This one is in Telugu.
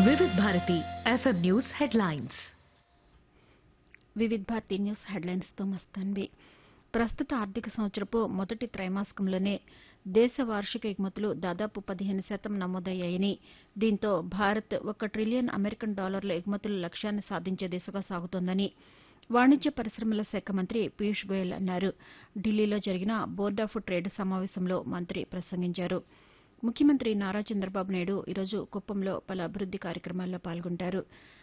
వివిధ Bharati FM news headlines Vividh Bharati news హెడ్లైన్స్తో మస్తాన్వి ప్రస్తుత ఆర్థిక సంవత్సరపు మొదటి త్రైమాసికంలోనే దేశ వార్షిక ఎగుమతులు దాదాపు పదిహేను శాతం నమోదయ్యాయని దీంతో భారత్ ఒక ట్రిలియన్ అమెరికన్ డాలర్ల ఎగుమతుల లక్ష్యాన్ని సాధించే దిశగా సాగుతోందని వాణిజ్య పరిశ్రమల శాఖ మంత్రి పీయూష్ గోయల్ అన్నారు ఢిల్లీలో జరిగిన బోర్డ్ ఆఫ్ ట్రేడ్ సమావేశంలో మంత్రి ప్రసంగించారు ముఖ్యమంత్రి నారా చంద్రబాబు నాయుడు ఈరోజు కుప్పంలో పలు అభివృద్ది కార్యక్రమాల్లో పాల్గొంటారు